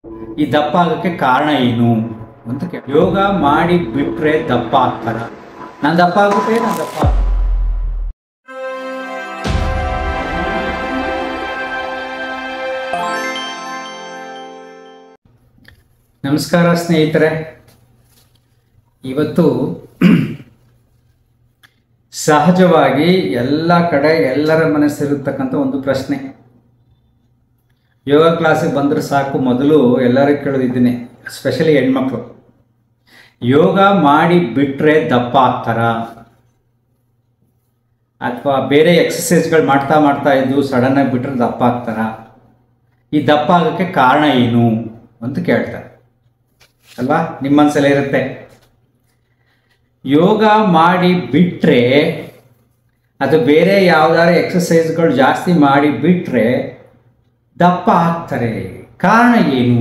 ಈ ದಪ್ಪ ಆಗೋಕ್ಕೆ ಕಾರಣ ಏನು ಅಂತ ಕೇಳಿ ಯೋಗ ಮಾಡಿ ಬಿಟ್ರೆ ದಪ್ಪ ಆಗ್ತಾರ ನಾನು ದಪ್ಪ ಆಗುತ್ತೆ ನಾನು ದಪ್ಪ ಆಗ್ತೀನಿ. ನಮಸ್ಕಾರ ಸ್ನೇಹಿತರೆ ಇವತ್ತು ಸಹಜವಾಗಿ ಎಲ್ಲ ಕಡೆ ಎಲ್ಲರ ಮನಸ್ಸಿರತಕ್ಕಂಥ ಒಂದು ಪ್ರಶ್ನೆ ಯೋಗ ಕ್ಲಾಸಿಗೆ ಬಂದರೆ ಸಾಕು ಮೊದಲು ಎಲ್ಲರಿಗೂ ಕೇಳೋದಿದ್ದೀನಿ ಸ್ಪೆಷಲಿ ಹೆಣ್ಮಕ್ಳು ಯೋಗ ಮಾಡಿ ಬಿಟ್ಟರೆ ದಪ್ಪ ಆಗ್ತಾರ ಅಥವಾ ಬೇರೆ ಎಕ್ಸಸೈಸ್ಗಳು ಮಾಡ್ತಾ ಮಾಡ್ತಾ ಇದ್ದು ಸಡನ್ನಾಗಿ ಬಿಟ್ಟರೆ ದಪ್ಪ ಆಗ್ತಾರ ಈ ದಪ್ಪ ಆಗೋಕ್ಕೆ ಕಾರಣ ಏನು ಅಂತ ಕೇಳ್ತಾರೆ ಅಲ್ವಾ ನಿಮ್ಮ ಮನಸ್ಸಲ್ಲೇ ಇರುತ್ತೆ ಯೋಗ ಮಾಡಿ ಬಿಟ್ಟರೆ ಅದು ಬೇರೆ ಯಾವ್ದಾದ್ರು ಎಕ್ಸಸೈಸ್ಗಳು ಜಾಸ್ತಿ ಮಾಡಿ ಬಿಟ್ಟರೆ ದಪ್ಪ ಆಗ್ತಾರೆ ಕಾರಣ ಏನು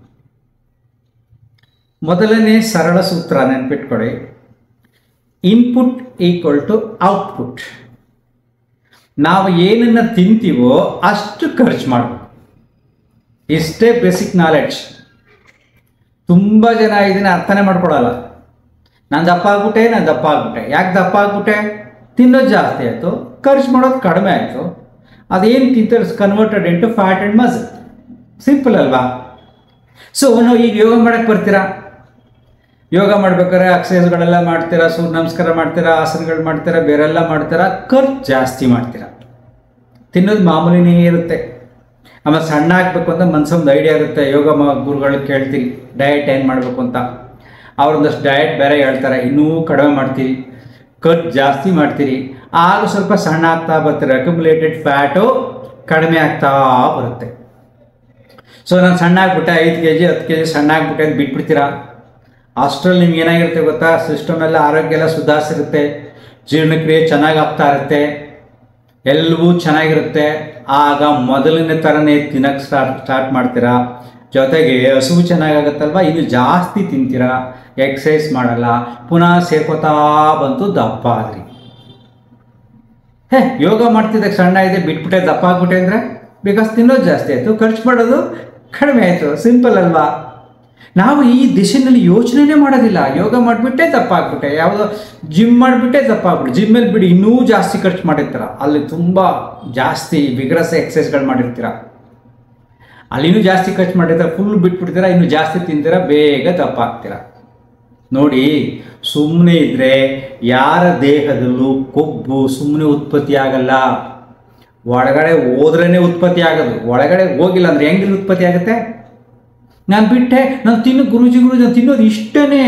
ಮೊದಲನೇ ಸರಳ ಸೂತ್ರ ನೆನ್ಪಿಟ್ಕೊಳ್ಳಿ ಇನ್ಪುಟ್ ಈಕ್ವಲ್ ಟು ಔಟ್ಪುಟ್ ನಾವು ಏನನ್ನ ತಿಂತೀವೋ ಅಷ್ಟು ಖರ್ಚು ಮಾಡಬೇಕು ಇಷ್ಟೇ ಬೇಸಿಕ್ ನಾಲೆಡ್ಜ್ ತುಂಬ ಜನ ಇದನ್ನ ಅರ್ಥನೇ ಮಾಡ್ಕೊಡಲ್ಲ ನಾನು ದಪ್ಪ ಆಗ್ಬಿಟ್ಟೆ ನಾನು ದಪ್ಪ ಆಗ್ಬಿಟ್ಟೆ ಯಾಕೆ ದಪ್ಪ ಆಗ್ಬಿಟ್ಟೆ ತಿನ್ನೋದು ಜಾಸ್ತಿ ಆಯಿತು ಖರ್ಚು ಮಾಡೋದು ಕಡಿಮೆ ಆಯಿತು ಅದೇನು ತಿಂತಾರೆ converted into fat and muscle simple ಅಲ್ವಾ ಸೊ ನಾವು ಈಗ ಯೋಗ ಮಾಡಕ್ಕೆ ಬರ್ತೀರಾ ಯೋಗ ಮಾಡ್ಬೇಕಾದ್ರೆ ಎಕ್ಸಸೈಸ್ಗಳೆಲ್ಲ ಮಾಡ್ತೀರಾ ಸೂರ್ಯ ನಮಸ್ಕಾರ ಮಾಡ್ತೀರಾ ಆಸನಗಳು ಮಾಡ್ತೀರಾ ಬೇರೆಲ್ಲ ಮಾಡ್ತೀರಾ ಖರ್ಚು ಜಾಸ್ತಿ ಮಾಡ್ತೀರಾ ತಿನ್ನೋದು ಮಾಮೂಲಿನೇ ಇರುತ್ತೆ ಆಮೇಲೆ ಸಣ್ಣ ಆಗಬೇಕು ಅಂತ ಮನ್ಸೊಂದು ಐಡಿಯಾ ಇರುತ್ತೆ ಯೋಗ ಮ- ಗುರುಗಳಿಗೆ ಕೇಳ್ತೀರಿ ಡಯಟ್ ಏನು ಮಾಡಬೇಕು ಅಂತ ಅವ್ರೊಂದಷ್ಟು ಡಯಟ್ ಬೇರೆ ಹೇಳ್ತಾರೆ ಇನ್ನೂ ಕಡಿಮೆ ಮಾಡ್ತೀರಿ ಖರ್ಚು ಜಾಸ್ತಿ ಮಾಡ್ತೀರಿ ಆಗ ಸ್ವಲ್ಪ ಸಣ್ಣ ಆಗ್ತಾ ಬರ್ತಾರೆ ಅಕ್ಯುಮುಲೇಟೆಡ್ ಫ್ಯಾಟು ಕಡಿಮೆ ಆಗ್ತಾ ಬರುತ್ತೆ ಸೊ ನಾನು ಸಣ್ಣ ಆಗ್ಬಿಟ್ಟೆ ಐದು ಕೆ ಜಿ ಹತ್ತು ಕೆ ಜಿ ಸಣ್ಣ ಆಗ್ಬಿಟ್ಟೆ ಅಂತ ಬಿಟ್ಬಿಡ್ತೀರಾ ಅಷ್ಟರಲ್ಲಿ ನಿಮ್ಗೆ ಏನಾಗಿರುತ್ತೆ ಗೊತ್ತಾ ಸಿಸ್ಟಮ್ ಎಲ್ಲ ಆರೋಗ್ಯ ಎಲ್ಲ ಸುಧಾರಿಸಿರುತ್ತೆ ಜೀರ್ಣಕ್ರಿಯೆ ಚೆನ್ನಾಗಿ ಆಗ್ತಾ ಇರುತ್ತೆ ಎಲ್ಲವೂ ಚೆನ್ನಾಗಿರುತ್ತೆ ಆಗ ಮೊದಲನೇ ಥರನೇ ತಿನ್ನಕ್ಕೆ ಸ್ಟಾರ್ಟ್ ಸ್ಟಾರ್ಟ್ ಮಾಡ್ತೀರಾ ಜೊತೆಗೆ ಹಸುವು ಚೆನ್ನಾಗಾಗತ್ತಲ್ವ ಇನ್ನು ಜಾಸ್ತಿ ತಿಂತೀರಾ ಎಕ್ಸಸೈಸ್ ಮಾಡಲ್ಲ ಪುನಃ ಸೇರ್ಕೋತಾ ಬಂತು ದಪ್ಪ ಆದ್ರಿ ಹೇ ಯೋಗ ಮಾಡ್ತಿದ್ದಾಗ ಸಣ್ಣ ಇದೆ ಬಿಟ್ಬಿಟ್ಟೆ ದಪ್ಪ ಆಗ್ಬಿಟ್ಟೆ ಅಂದರೆ ಬಿಕಾಸ್ ತಿನ್ನೋದು ಜಾಸ್ತಿ ಆಯಿತು ಖರ್ಚು ಮಾಡೋದು ಕಡಿಮೆ ಆಯಿತು ಸಿಂಪಲ್ ಅಲ್ವಾ ನಾವು ಈ ದಿಶೆನಲ್ಲಿ ಯೋಚನೆನೇ ಮಾಡೋದಿಲ್ಲ ಯೋಗ ಮಾಡಿಬಿಟ್ಟೆ ದಪ್ಪ ಆಗ್ಬಿಟ್ಟೆ ಯಾವುದೋ ಜಿಮ್ ಮಾಡಿಬಿಟ್ಟೆ ದಪ್ಪ ಆಗ್ಬಿಟ್ಟು ಜಿಮ್ಮಲ್ಲಿ ಬಿಡಿ ಇನ್ನೂ ಜಾಸ್ತಿ ಖರ್ಚು ಮಾಡಿರ್ತೀರ ಅಲ್ಲಿ ತುಂಬ ಜಾಸ್ತಿ ವಿಗ್ರಸ ಎಕ್ಸಸೈಸ್ಗಳು ಮಾಡಿರ್ತೀರ ಅಲ್ಲಿನೂ ಜಾಸ್ತಿ ಖರ್ಚು ಮಾಡಿರ್ತೀರ ಫುಲ್ ಬಿಟ್ಬಿಡ್ತೀರ ಇನ್ನು ಜಾಸ್ತಿ ತಿಂತೀರ ಬೇಗ ದಪ್ಪ ಆಗ್ತೀರ ನೋಡಿ ಸುಮ್ಮನೆ ಇದ್ರೆ ಯಾರ ದೇಹದಲ್ಲೂ ಕೊಬ್ಬು ಸುಮ್ಮನೆ ಉತ್ಪತ್ತಿ ಆಗಲ್ಲ ಒಳಗಡೆ ಹೋದ್ರೇ ಉತ್ಪತ್ತಿ ಆಗೋದು ಒಳಗಡೆ ಹೋಗಿಲ್ಲ ಅಂದ್ರೆ ಹೆಂಗಿಲ್ಲ ಉತ್ಪತ್ತಿ ಆಗುತ್ತೆ ನಾನು ಬಿಟ್ಟೆ ನಾನು ತಿನ್ನು ಗುರುಜಿ ಗುರುಜಿ ನಾನು ತಿನ್ನೋದು ಇಷ್ಟನೇ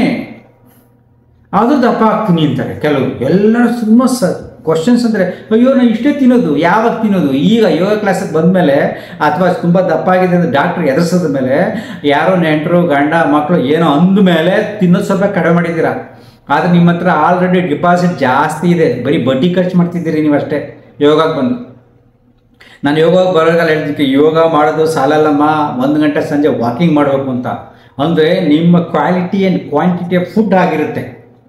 ಅದು ದಪ್ಪ ಆಗ್ತೀನಿ ಅಂತಾರೆ ಕೆಲವರು ಎಲ್ಲರೂ ತುಂಬ ಸ ಕ್ವಶನ್ಸ್ ಅಂದರೆ ಅಯ್ಯೋ ನಾನು ಇಷ್ಟೇ ತಿನ್ನೋದು ಯಾವಾಗ ತಿನ್ನೋದು ಈಗ ಯೋಗ ಕ್ಲಾಸಿಗೆ ಬಂದಮೇಲೆ ಅಥವಾ ತುಂಬ ದಪ್ಪ ಆಗಿದೆ ಅಂತ ಡಾಕ್ಟ್ರ್ ಎದುರಿಸಿದ ಮೇಲೆ ಯಾರೋ ನೆಂಟರು ಗಂಡ ಮಕ್ಕಳು ಏನೋ ಅಂದಮೇಲೆ ತಿನ್ನೋದು ಸ್ವಲ್ಪ ಕಡಿಮೆ ಮಾಡಿದ್ದೀರಾ ಆದರೆ ನಿಮ್ಮ ಹತ್ರ ಆಲ್ರೆಡಿ ಡಿಪಾಸಿಟ್ ಜಾಸ್ತಿ ಇದೆ ಬರೀ ಬಡ್ಡಿ ಖರ್ಚು ಮಾಡ್ತಿದ್ದೀರಿ ನೀವು ಅಷ್ಟೇ ಯೋಗಕ್ಕೆ ಬಂದು ನಾನು ಯೋಗ ಬರೋದಲ್ಲ ಹೇಳ್ತಿದ್ದೆ ಯೋಗ ಮಾಡೋದು ಸಾಲಲ್ಲಮ್ಮ ಒಂದು ಗಂಟೆ ಸಂಜೆ ವಾಕಿಂಗ್ ಮಾಡಬೇಕು ಅಂತ ಅಂದರೆ ನಿಮ್ಮ quality and quantity of food ಆಗಿರುತ್ತೆ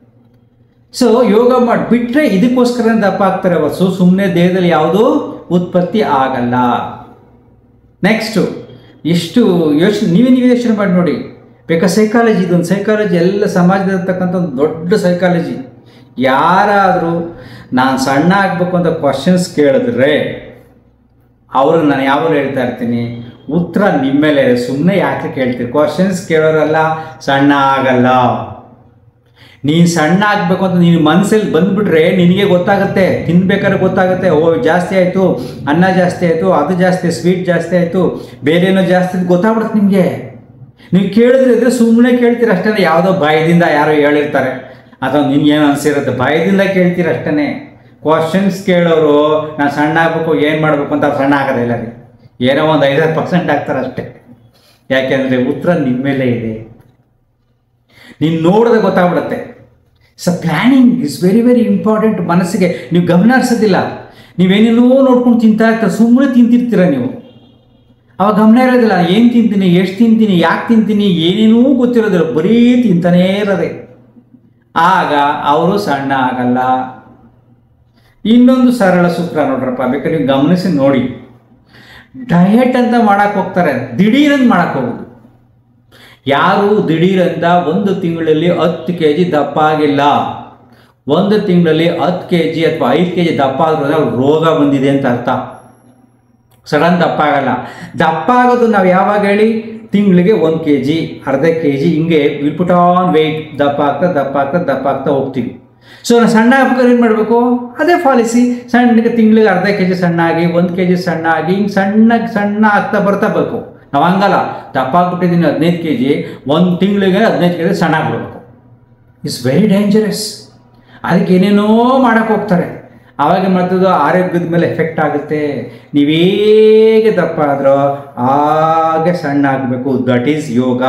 ಸೊ ಯೋಗ ಮಾಡಿ ಬಿಟ್ಟರೆ ಇದಕ್ಕೋಸ್ಕರ ದಪ್ಪ ಆಗ್ತಾರೆ ಹೊಸು ಸುಮ್ಮನೆ ದೇಹದಲ್ಲಿ ಯಾವುದೂ ಉತ್ಪತ್ತಿ ಆಗಲ್ಲ ನೆಕ್ಸ್ಟು ಎಷ್ಟು ಯೋಚನೆ ನೀವೇ ನೀವೇ ಯೋಚನೆ ಮಾಡಿ ನೋಡಿ ಬೇಕಾ ಸೈಕಾಲಜಿ ಇದೊಂದು ಸೈಕಾಲಜಿ ಎಲ್ಲ ಸಮಾಜದಲ್ಲಿರ್ತಕ್ಕಂಥ ಒಂದು ದೊಡ್ಡ ಸೈಕಾಲಜಿ ಯಾರಾದರೂ ನಾನು ಸಣ್ಣ ಆಗಬೇಕು ಅಂತ ಕ್ವಶನ್ಸ್ ಕೇಳಿದ್ರೆ ಅವ್ರಿಗೆ ನಾನು ಯಾವಾಗ ಹೇಳ್ತಾ ಇರ್ತೀನಿ ಉತ್ತರ ನಿಮ್ಮ ಮೇಲೆ ಸುಮ್ಮನೆ ಯಾಕೆ ಕೇಳ್ತೀರಿ ಕ್ವಶನ್ಸ್ ಕೇಳೋರಲ್ಲ ಸಣ್ಣ ಆಗಲ್ಲ ನೀನು ಸಣ್ಣ ಆಗಬೇಕು ಅಂತ ನೀನು ಮನಸ್ಸಲ್ಲಿ ಬಂದ್ಬಿಟ್ರೆ ನಿನಗೆ ಗೊತ್ತಾಗುತ್ತೆ ತಿನ್ಬೇಕಾದ್ರೆ ಗೊತ್ತಾಗುತ್ತೆ ಓ ಜಾಸ್ತಿ ಆಯಿತು ಅನ್ನ ಜಾಸ್ತಿ ಆಯಿತು ಅದು ಜಾಸ್ತಿ ಸ್ವೀಟ್ ಜಾಸ್ತಿ ಆಯಿತು ಬೇರೆ ಏನೋ ಜಾಸ್ತಿ ಅಂತ ಗೊತ್ತಾಗ್ಬಿಡುತ್ತೆ ನಿಮಗೆ ನೀವು ಕೇಳಿದ್ರೆ ಇದ್ರೆ ಸುಮ್ಮನೆ ಕೇಳ್ತೀರ ಅಷ್ಟೇ ಯಾವುದೋ ಬಾಯದಿಂದ ಯಾರೋ ಹೇಳಿರ್ತಾರೆ ಅಥವಾ ನಿನ್ಗೇನು ಅನಿಸಿರುತ್ತೆ ಬಾಯದಿಂದ ಕೇಳ್ತೀರ ಅಷ್ಟೇ ಕ್ವಶನ್ಸ್ ಕೇಳೋರು ನಾನು ಸಣ್ಣ ಆಗಬೇಕು ಏನು ಮಾಡಬೇಕು ಅಂತ ಅವ್ರು ಸಣ್ಣ ಆಗೋದಿಲ್ಲ ರೀ ಏನೋ ಒಂದು ಐದಾರು ಪರ್ಸೆಂಟ್ ಆಗ್ತಾರೆ ಅಷ್ಟೇ ಯಾಕೆಂದರೆ ಉತ್ತರ ನಿಮ್ಮ ಮೇಲೆ ಇದೆ ನೀನು ನೋಡಿದ್ರೆ ಗೊತ್ತಾಗ್ಬಿಡುತ್ತೆ so planning is very very important ಮನಸ್ಸಿಗೆ ನೀವು ಗಮನ ಹರಿಸೋದಿಲ್ಲ ನೀವೇನೇನೋ ನೋಡ್ಕೊಂಡು ತಿಂತಾ ಇರ್ತಾರೆ ಸುಮ್ಮನೆ ತಿಂತಿರ್ತೀರ ನೀವು ಅವಾಗ ಗಮನ ಇರೋದಿಲ್ಲ ಏನು ತಿಂತೀನಿ ಎಷ್ಟು ತಿಂತೀನಿ ಯಾಕೆ ತಿಂತೀನಿ ಏನೇನೂ ಗೊತ್ತಿರೋದಿಲ್ಲ ಬರೀ ತಿಂತಾನೇ ಇರೋದೆ ಆಗ ಅವರು ಸಣ್ಣ ಆಗಲ್ಲ ಇನ್ನೊಂದು ಸರಳ ಸೂತ್ರ ನೋಡ್ರಪ್ಪ ಬೇಕಾದ್ರೆ ನೀವು ಗಮನಿಸಿ ನೋಡಿ ಡಯಟ್ ಅಂತ ಮಾಡಕ್ಕೆ ಹೋಗ್ತಾರೆ ದಿಢೀರಂತ ಮಾಡಕ್ಕೆ ಹೋಗೋದು ಯಾರು ದಿಢೀರಂತ ಒಂದು ತಿಂಗಳಲ್ಲಿ ಹತ್ತು ಕೆ ಜಿ ದಪ್ಪ ಆಗಿಲ್ಲ ಒಂದು ತಿಂಗಳಲ್ಲಿ ಹತ್ತು ಕೆ ಜಿ ಅಥವಾ ಐದು ಕೆ ಜಿ ದಪ್ಪ ಆದ್ರೂ ಅವ್ರಿಗೆ ರೋಗ ಬಂದಿದೆ ಅಂತ ಅರ್ಥ ಸಡನ್ ದಪ್ಪ ಆಗಲ್ಲ ದಪ್ಪ ಆಗೋದು ನಾವು ಯಾವಾಗ ಹೇಳಿ ತಿಂಗಳಿಗೆ ಒಂದು ಕೆ ಜಿ ಅರ್ಧ ಕೆ ಜಿ ಹಿಂಗೆ ವಿಲ್ ಪುಟ್ ಆನ್ ವೆಯ್ಟ್ ದಪ್ಪ ಆಗ್ತಾ ದಪ್ಪ ಆಗ್ತಾ ದಪ್ಪ ಆಗ್ತಾ ಹೋಗ್ತೀವಿ ಸೊ ನಾವು ಸಣ್ಣ ಆಗ್ಬೇಕಾದ್ರೆ ಏನು ಮಾಡಬೇಕು ಅದೇ ಪಾಲಿಸಿ ಸಣ್ಣಗೆ ತಿಂಗಳಿಗೆ ಅರ್ಧ ಕೆ ಜಿ ಸಣ್ಣ ಆಗಿ ಒಂದು ಕೆ ಜಿ ಸಣ್ಣ ಆಗಿ ಹಿಂಗೆ ಸಣ್ಣಗೆ ಸಣ್ಣ ಆಗ್ತಾ ಬರ್ತಾ ಬೇಕು ನಾವು ಹಂಗಲ್ಲ ದಪ್ಪ ಆಗ್ಬಿಟ್ಟಿದ್ದೀನಿ ಹದಿನೈದು ಕೆ ಜಿ ಒಂದು ತಿಂಗಳಿಗೆ ಹದಿನೈದು ಕೆ ಜಿ ಸಣ್ಣ ಆಗ್ಬಿಡ್ಬೇಕು ಇಟ್ಸ್ ವೆರಿ ಡೇಂಜರಸ್ ಅದಕ್ಕೆ ಏನೇನೋ ಮಾಡಕ್ಕೆ ಹೋಗ್ತಾರೆ ಆವಾಗ ಮತ್ತದು ಆರೋಗ್ಯದ ಮೇಲೆ ಎಫೆಕ್ಟ್ ಆಗುತ್ತೆ ನೀವು ಹೇಗೆ ದಪ್ಪ ಆದ್ರೋ ಹಾಗೆ ಸಣ್ಣ ಆಗಬೇಕು ದಟ್ ಈಸ್ ಯೋಗ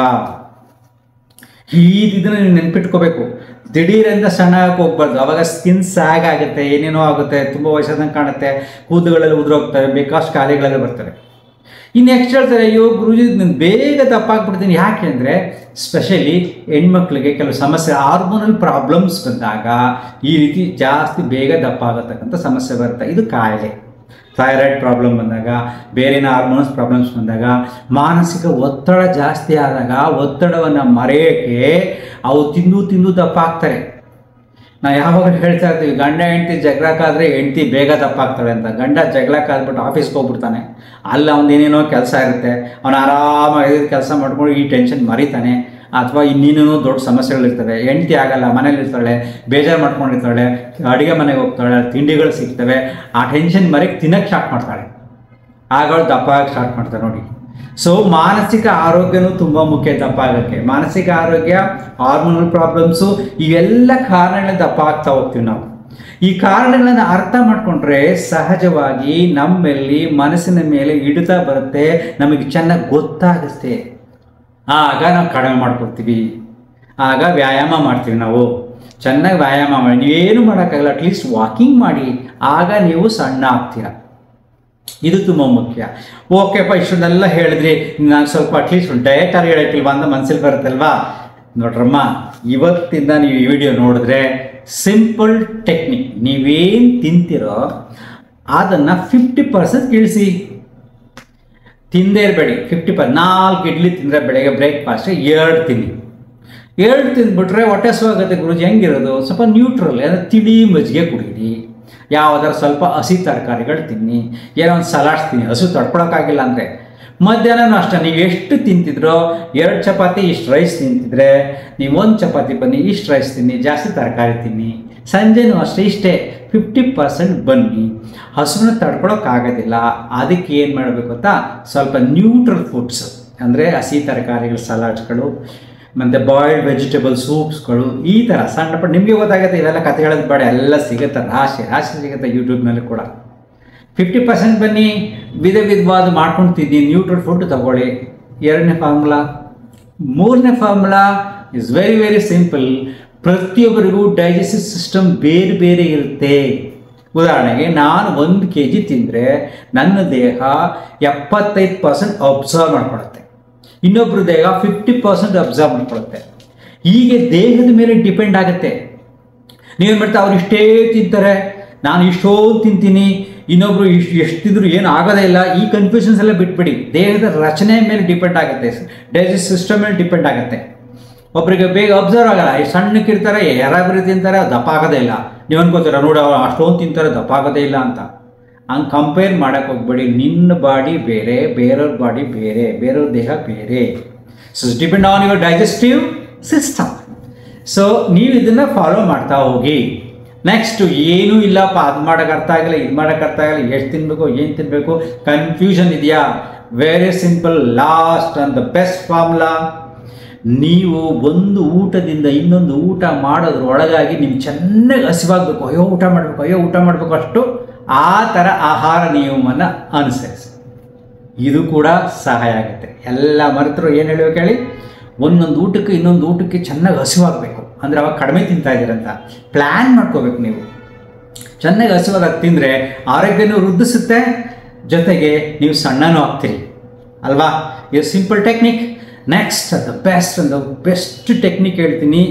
ಈ ಇದನ್ನ ನೀವು ನೆನ್ಪಿಟ್ಕೋಬೇಕು ದಿಢೀರಿಂದ ಸಣ್ಣ ಆಗಕ್ಕೆ ಹೋಗ್ಬಾರ್ದು ಅವಾಗ ಸ್ಕಿನ್ ಸ್ಯಾಗ್ ಆಗುತ್ತೆ ಏನೇನೋ ಆಗುತ್ತೆ ತುಂಬ ವಯಸ್ಸಾದಂಗೆ ಕಾಣುತ್ತೆ ಕೂದಲುಗಳೆಲ್ಲ ಉದುರೋಗ್ತವೆ ಬೇಕಾಷ್ಟು ಕಾಯಿಲೆಗಳೆಲ್ಲ ಬರ್ತವೆ ಇನ್ನು ನೆಕ್ಸ್ಟ್ ಹೇಳ್ತಾರೆ ಅಯ್ಯೋ ಗುರುಜಿ ನಾನು ಬೇಗ ದಪ್ಪ ಆಗ್ಬಿಡ್ತೀನಿ ಯಾಕೆ ಅಂದರೆ ಸ್ಪೆಷಲಿ ಹೆಣ್ಮಕ್ಳಿಗೆ ಕೆಲವು ಸಮಸ್ಯೆ ಹಾರ್ಮೋನಲ್ ಪ್ರಾಬ್ಲಮ್ಸ್ ಬಂದಾಗ ಈ ರೀತಿ ಜಾಸ್ತಿ ಬೇಗ ದಪ್ಪ ಆಗತಕ್ಕಂಥ ಸಮಸ್ಯೆ ಬರುತ್ತೆ ಇದು ಕಾಯಿಲೆ ಥೈರಾಯ್ಡ್ ಪ್ರಾಬ್ಲಮ್ ಬಂದಾಗ ಬೇರೆನ ಹಾರ್ಮೋನ್ಸ್ ಪ್ರಾಬ್ಲಮ್ಸ್ ಬಂದಾಗ ಮಾನಸಿಕ ಒತ್ತಡ ಜಾಸ್ತಿ ಆದಾಗ ಒತ್ತಡವನ್ನು ಮರೆಯೋಕ್ಕೆ ಅವು ತಿಂದು ತಿಂದು ದಪ್ಪ ಆಗ್ತಾರೆ ನಾವು ಯಾವಾಗಲೂ ಹೇಳ್ತಾ ಇರ್ತೀವಿ ಗಂಡ ಹೆಂಡತಿ ಜಗಳಕ್ಕಾದ್ರೆ ಹೆಂಡತಿ ಬೇಗ ದಪ್ಪ ಆಗ್ತಾಳೆ ಅಂತ ಗಂಡ ಜಗಳಕ್ಕಾದ್ಬಿಟ್ಟು ಆಫೀಸ್ಗೆ ಹೋಗ್ಬಿಡ್ತಾನೆ ಅಲ್ಲಿ ಅವ್ನು ಏನೇನೋ ಕೆಲಸ ಇರುತ್ತೆ ಅವನು ಆರಾಮಾಗಿ ಕೆಲಸ ಮಾಡ್ಕೊಂಡು ಈ ಟೆನ್ಷನ್ ಮರಿತಾನೆ ಅಥವಾ ಇನ್ನೇನೇನೋ ದೊಡ್ಡ ಸಮಸ್ಯೆಗಳಿರ್ತವೆ ಹೆಂಡತಿ ಆಗಲ್ಲ ಮನೇಲಿ ಇರ್ತಾಳೆ ಬೇಜಾರು ಮಾಡ್ಕೊಂಡಿರ್ತಾಳೆ ಅಡುಗೆ ಮನೆಗೆ ಹೋಗ್ತಾಳೆ ತಿಂಡಿಗಳು ಸಿಗ್ತವೆ ಆ ಟೆನ್ಷನ್ ಮರೆಗೆ ತಿನ್ನಕ್ಕೆ ಸ್ಟಾರ್ಟ್ ಮಾಡ್ತಾಳೆ ಆಗ ಅವಳು ದಪ್ಪ ಆಗಕ್ಕೆ ಸ್ಟಾರ್ಟ್ ಮಾಡ್ತಾರೆ ನೋಡಿ ಸೊ ಮಾನಸಿಕ ಆರೋಗ್ಯನೂ ತುಂಬ ಮುಖ್ಯ ದಪ್ಪ ಆಗೋಕ್ಕೆ ಮಾನಸಿಕ ಆರೋಗ್ಯ ಹಾರ್ಮೋನಲ್ ಪ್ರಾಬ್ಲಮ್ಸು ಇವೆಲ್ಲ ಕಾರಣಗಳ ದಪ್ಪ ಆಗ್ತಾ ಹೋಗ್ತೀವಿ ನಾವು ಈ ಕಾರಣಗಳನ್ನು ಅರ್ಥ ಮಾಡಿಕೊಂಡ್ರೆ ಸಹಜವಾಗಿ ನಮ್ಮಲ್ಲಿ ಮನಸ್ಸಿನ ಮೇಲೆ ಹಿಡಿತ ಬರುತ್ತೆ ನಮಗೆ ಚೆನ್ನಾಗಿ ಗೊತ್ತಾಗುತ್ತೆ ಆಗ ನಾವು ಕಡಿಮೆ ಮಾಡ್ಕೊಳ್ತೀವಿ ಆಗ ವ್ಯಾಯಾಮ ಮಾಡ್ತೀವಿ ನಾವು ಚೆನ್ನಾಗಿ ವ್ಯಾಯಾಮ ಮಾಡಿ ನೀವೇನು ಮಾಡೋಕ್ಕಾಗಲ್ಲ ಅಟ್ಲೀಸ್ಟ್ ವಾಕಿಂಗ್ ಮಾಡಿ ಆಗ ನೀವು ಸಣ್ಣ ಆಗ್ತೀರಾ ಇದು ತುಂಬ ಮುಖ್ಯ ಓಕೆಪ್ಪ ಇಷ್ಟನ್ನೆಲ್ಲ ಹೇಳಿದ್ರಿ ನಾನು ಸ್ವಲ್ಪ ಅಟ್ಲೀಸ್ಟ್ ಡಯಟರ್ ಹೇಳಕ್ಕಿಲ್ವಾ ಅಂತ ಮನಸ್ಸಲ್ಲಿ ಬರುತ್ತಲ್ವಾ ನೋಡ್ರಮ್ಮ ಇವತ್ತಿಂದ ನೀವು ಈ ವಿಡಿಯೋ ನೋಡಿದ್ರೆ ಸಿಂಪಲ್ ಟೆಕ್ನಿಕ್ ನೀವೇನು ತಿಂತೀರೋ ಅದನ್ನು ಫಿಫ್ಟಿ ಪರ್ಸೆಂಟ್ ಇಳಿಸಿ ತಿಂದೇ ಇರಬೇಡಿ ಫಿಫ್ಟಿ ಪರ್ ನಾಲ್ಕು ಇಡ್ಲಿ ತಿಂದರೆ ಬೆಳಗ್ಗೆ ಬ್ರೇಕ್ಫಾಸ್ಟ್ ಎರಡು ತಿನ್ನಿ ಎರಡು ತಿಂದ್ಬಿಟ್ರೆ ಹೊಟ್ಟೆ ಸ್ವಾಗತ ಗುರುಜಿ ಹೆಂಗಿರೋದು ಸ್ವಲ್ಪ ನ್ಯೂಟ್ರಲ್ ಅಂದರೆ ತಿಳಿ ಮಜ್ಜಿಗೆ ಕುಡೀರಿ ಯಾವುದಾದ್ರು ಸ್ವಲ್ಪ ಹಸಿ ತರಕಾರಿಗಳು ತಿನ್ನಿ ಏನೋ ಒಂದು ಸಲಾಡ್ಸ್ ತಿನ್ನಿ ಹಸು ತಡ್ಕೊಳಕ್ಕಾಗಿಲ್ಲ ಅಂದರೆ ಮಧ್ಯಾಹ್ನನೂ ಅಷ್ಟೇ ನೀವು ಎಷ್ಟು ತಿಂತಿದ್ರೋ ಎರಡು ಚಪಾತಿ ಇಷ್ಟು ರೈಸ್ ತಿಂತಿದ್ರೆ ನೀವು ಒಂದು ಚಪಾತಿ ಬನ್ನಿ ಇಷ್ಟು ರೈಸ್ ತಿನ್ನಿ ಜಾಸ್ತಿ ತರಕಾರಿ ತಿನ್ನಿ ಸಂಜೆನೂ ಅಷ್ಟೇ ಇಷ್ಟೇ ಫಿಫ್ಟಿ ಪರ್ಸೆಂಟ್ ಬನ್ನಿ ಹಸುನ ತಡ್ಕೊಳಕ್ಕಾಗೋದಿಲ್ಲ ಅದಕ್ಕೆ ಏನು ಮಾಡಬೇಕು ಗೊತ್ತಾ ಸ್ವಲ್ಪ ನ್ಯೂಟ್ರಲ್ ಫುಡ್ಸ್ ಅಂದರೆ ಹಸಿ ತರಕಾರಿಗಳು ಸಲಾಡ್ಸ್ಗಳು ಮತ್ತು ಬಾಯ್ಲ್ಡ್ ವೆಜಿಟೇಬಲ್ ಸೂಪ್ಸ್ಗಳು ಈ ಥರ ಸಣ್ಣ ಪುಟ್ಟ ನಿಮಗೆ ಗೊತ್ತಾಗುತ್ತೆ ಇವೆಲ್ಲ ಕತೆ ಹೇಳೋದು ಬೇಡ ಎಲ್ಲ ಸಿಗುತ್ತೆ ರಾಶಿ ರಾಶಿ ಸಿಗುತ್ತೆ ಯೂಟ್ಯೂಬ್ನಲ್ಲಿ ಕೂಡ ಫಿಫ್ಟಿ ಪರ್ಸೆಂಟ್ ಬನ್ನಿ ವಿಧ ವಿಧವಾದ ಮಾಡ್ಕೊಂಡು ತಿನ್ನಿ ನ್ಯೂಟ್ರಲ್ ಫುಡ್ ತಗೊಳ್ಳಿ ಎರಡನೇ ಫಾರ್ಮುಲಾ ಮೂರನೇ formula is very very simple ಪ್ರತಿಯೊಬ್ಬರಿಗೂ ಡೈಜೆಸ್ಟಿವ್ ಸಿಸ್ಟಮ್ ಬೇರೆ ಬೇರೆ ಇರುತ್ತೆ ಉದಾಹರಣೆಗೆ ನಾನು ಒಂದು ಕೆ ಜಿ ತಿಂದರೆ ನನ್ನ ದೇಹ ಎಪ್ಪತ್ತೈದು ಪರ್ಸೆಂಟ್ ಅಬ್ಸರ್ವ್ ಮಾಡ್ಕೊಳುತ್ತೆ ಇನ್ನೊಬ್ಬರ ದೇಹ ಫಿಫ್ಟಿ ಪರ್ಸೆಂಟ್ ಅಬ್ಸರ್ವ್ ಮಾಡ್ಕೊಳುತ್ತೆ ಹೀಗೆ ದೇಹದ ಮೇಲೆ ಡಿಪೆಂಡ್ ಆಗುತ್ತೆ ನೀವೇನು ಮಾಡ್ತಾ ಅವ್ರು ಇಷ್ಟೇ ತಿಂತಾರೆ ನಾನು ಇಷ್ಟೊಂದು ತಿಂತೀನಿ ಇನ್ನೊಬ್ರು ಇಷ್ಟು ಎಷ್ಟು ತಿಂದ್ರು ಏನು ಆಗೋದೇ ಇಲ್ಲ ಈ ಕನ್ಫ್ಯೂಷನ್ಸ್ ಎಲ್ಲ ಬಿಟ್ಬಿಡಿ ದೇಹದ ರಚನೆ ಮೇಲೆ ಡಿಪೆಂಡ್ ಆಗುತ್ತೆ ಡೈಜೆಸ್ಟ್ ಸಿಸ್ಟಮ್ ಮೇಲೆ ಡಿಪೆಂಡ್ ಆಗುತ್ತೆ ಒಬ್ಬರಿಗೆ ಬೇಗ ಅಬ್ಸರ್ವ್ ಆಗಲ್ಲ ಈ ಸಣ್ಣಕ್ಕಿರ್ತಾರೆ ಯಾರಾದ್ರೂ ತಿಂತಾರೆ ದಪ್ಪ ಆಗೋದೇ ಇಲ್ಲ ನೀವು ಅನ್ಕೋತೀರ ನೋಡಿ ಅವ್ರು ಅಷ್ಟೊಂದು ತಿಂತಾರೆ ದಪ್ಪ ಆಗೋದೇ ಇಲ್ಲ ಅಂತ ಹಂಗೆ ಕಂಪೇರ್ ಮಾಡೋಕೆ ಹೋಗ್ಬೇಡಿ ನಿನ್ನ ಬಾಡಿ ಬೇರೆ ಬೇರೆಯವ್ರ ಬಾಡಿ ಬೇರೆ ಬೇರೆಯವ್ರ ದೇಹ ಬೇರೆ so depend on your digestive system so ನೀವು ಇದನ್ನು ಫಾಲೋ ಮಾಡ್ತಾ ಹೋಗಿ ನೆಕ್ಸ್ಟ್ ಏನೂ ಇಲ್ಲಪ್ಪ ಅದು ಮಾಡೋಕೆ ಅರ್ಥ ಆಗಿಲ್ಲ ಇದು ಮಾಡೋಕೆ ಅರ್ಥ ಆಗಿಲ್ಲ ಎಷ್ಟು ತಿನ್ನಬೇಕು ಏನು ತಿನ್ನಬೇಕು ಕನ್ಫ್ಯೂಷನ್ ಇದೆಯಾ very simple last and the best formula ನೀವು ಒಂದು ಊಟದಿಂದ ಇನ್ನೊಂದು ಊಟ ಮಾಡೋದ್ರ ಒಳಗಾಗಿ ನಿಮ್ಗೆ ಚೆನ್ನಾಗಿ ಹಸಿವಾಗಬೇಕು ಅಯ್ಯೋ ಊಟ ಮಾಡಬೇಕು ಅಯ್ಯೋ ಊಟ ಮಾಡಬೇಕು ಅಷ್ಟು ಆ ಥರ ಆಹಾರ ನಿಯಮವನ್ನು ಅನುಸರಿಸಿ ಇದು ಕೂಡ ಸಹಾಯ ಆಗುತ್ತೆ ಎಲ್ಲ ಮರೆತರು ಏನು ಹೇಳ್ಬೇಕು ಹೇಳಿ ಒಂದೊಂದು ಊಟಕ್ಕೆ ಇನ್ನೊಂದು ಊಟಕ್ಕೆ ಚೆನ್ನಾಗಿ ಹಸಿವಾಗಬೇಕು ಅಂದರೆ ಅವಾಗ ಕಡಿಮೆ ತಿಂತಾ ಇದ್ದೀರಂತ ಪ್ಲ್ಯಾನ್ ಮಾಡ್ಕೋಬೇಕು ನೀವು ಚೆನ್ನಾಗಿ ಹಸಿವಾದಾಗ ತಿಂದರೆ ಆರೋಗ್ಯನೂ ವೃದ್ಧಿಸುತ್ತೆ ಜೊತೆಗೆ ನೀವು ಸಣ್ಣನೂ ಆಗ್ತೀರಿ ಅಲ್ವಾ ಇದು simple technique next the best the best technique ಹೇಳ್ತೀನಿ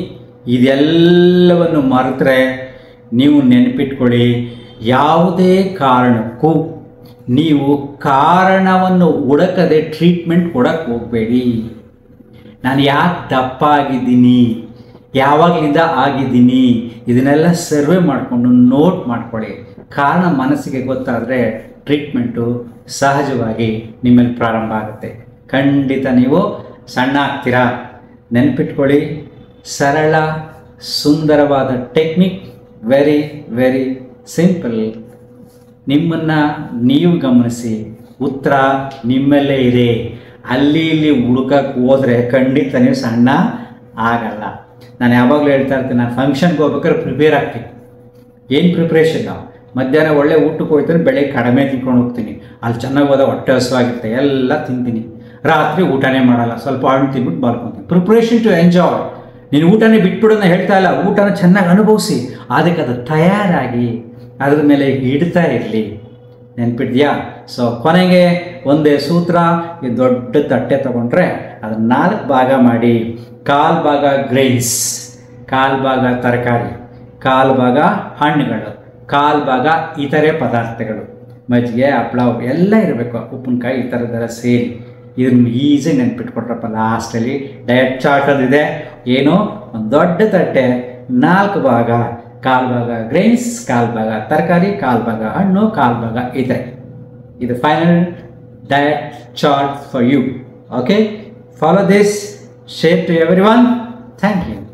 ಇದೆಲ್ಲವನ್ನು ಮರೆತರೆ ನೀವು ನೆನಪಿಟ್ಕೊಳ್ಳಿ ಯಾವುದೇ ಕಾರಣಕ್ಕೂ ನೀವು ಕಾರಣವನ್ನು ಹುಡುಕದೆ ಟ್ರೀಟ್ಮೆಂಟ್ ಕೊಡಕ್ಕೆ ಹೋಗಬೇಡಿ ನಾನು ಯಾಕೆ ದಪ್ಪ ಆಗಿದ್ದೀನಿ ಯಾವಾಗಲಿಂದ ಆಗಿದ್ದೀನಿ ಇದನ್ನೆಲ್ಲ ಸರ್ವೆ ಮಾಡಿಕೊಂಡು ನೋಟ್ ಮಾಡ್ಕೊಳ್ಳಿ ಕಾರಣ ಮನಸ್ಸಿಗೆ ಗೊತ್ತಾದರೆ ಟ್ರೀಟ್ಮೆಂಟು ಸಹಜವಾಗಿ ನಿಮ್ಮಲ್ಲಿ ಪ್ರಾರಂಭ ಆಗುತ್ತೆ ಖಂಡಿತ ನೀವು ಸಣ್ಣ ಆಗ್ತೀರಾ ನೆನ್ಪಿಟ್ಕೊಳ್ಳಿ ಸರಳ ಸುಂದರವಾದ ಟೆಕ್ನಿಕ್ ವೆರಿ ವೆರಿ ಸಿಂಪಲ್ ನಿಮ್ಮನ್ನು ನೀವು ಗಮನಿಸಿ ಉತ್ತರ ನಿಮ್ಮಲ್ಲೇ ಇದೆ ಅಲ್ಲಿ ಇಲ್ಲಿ ಹುಡುಕಕ್ಕೆ ಹೋದರೆ ಖಂಡಿತ ನೀವು ಸಣ್ಣ ಆಗಲ್ಲ ನಾನು ಯಾವಾಗಲೂ ಹೇಳ್ತಾ ಇರ್ತೀನಿ ನಾನು ಫಂಕ್ಷನ್ಗೆ ಹೋಗ್ಬೇಕಾದ್ರೆ ಪ್ರಿಪೇರ್ ಆಗ್ತೀನಿ ಏನು ಪ್ರಿಪ್ರೇಷನ್ ಮಧ್ಯಾಹ್ನ ಒಳ್ಳೆ ಊಟಕ್ಕೆ ಹೋಗ್ತೀನಿ ಬೆಳಗ್ಗೆ ಕಡಿಮೆ ತಿನ್ಕೊಂಡು ಹೋಗ್ತೀನಿ ಅಲ್ಲಿ ಚೆನ್ನಾಗಿ ಹೋದ ಹೊಟ್ಟೆ ಹಸುವಾಗಿರುತ್ತೆ ಎಲ್ಲ ತಿಂತೀನಿ ರಾತ್ರಿ ಊಟನೇ ಮಾಡಲ್ಲ ಸ್ವಲ್ಪ ಹಣ್ಣು ತಿನ್ಬಿಟ್ಟು ಬಾಳ್ಕೊತೀನಿ ಪ್ರಿಪ್ರೇಷನ್ ಟು ಎಂಜಾಯ್ ನೀನು ಊಟನೇ ಬಿಟ್ಬಿಡೋನ್ನ ಹೇಳ್ತಾ ಇಲ್ಲ ಊಟನ ಚೆನ್ನಾಗಿ ಅನುಭವಿಸಿ ಅದಕ್ಕೆ ಅದು ತಯಾರಾಗಿ ಅದ್ರ ಮೇಲೆ ಇಡ್ತಾ ಇರಲಿ ನೆನ್ಪಿದ್ಯಾ ಸೊ ಕೊನೆಗೆ ಒಂದೇ ಸೂತ್ರ ಈ ದೊಡ್ಡ ತಟ್ಟೆ ತಗೊಂಡ್ರೆ ಅದನ್ನ ನಾಲ್ಕು ಭಾಗ ಮಾಡಿ ಕಾಲು ಭಾಗ ಗ್ರೈನ್ಸ್ ಕಾಲು ಭಾಗ ತರಕಾರಿ ಕಾಲು ಭಾಗ ಹಣ್ಣುಗಳು ಕಾಲು ಭಾಗ ಇತರೆ ಪದಾರ್ಥಗಳು ಮಜ್ಜಿಗೆ ಹಪ್ಪಳ ಎಲ್ಲ ಇರಬೇಕು ಉಪ್ಪಿನಕಾಯಿ ಈ ಥರದ್ದೆಲ್ಲ ಸೇರಿ ಇದನ್ನ ಈಸಿ ನೆನ್ಪಿಟ್ಕೊಟ್ರಪ್ಪ ಲಾಸ್ಟಲ್ಲಿ ಡಯಟ್ ಚಾರ್ಟ್ ಅದಿದೆ ಏನು ಒಂದು ದೊಡ್ಡ ತಟ್ಟೆ ನಾಲ್ಕು ಭಾಗ ಕಾಲು ಭಾಗ ಗ್ರೈನ್ಸ್ ಕಾಲು ಭಾಗ ತರಕಾರಿ ಕಾಲು ಭಾಗ ಹಣ್ಣು ಕಾಲು ಭಾಗ ಇದೆ ಇದು final diet chart for you okay follow this share to everyone thank you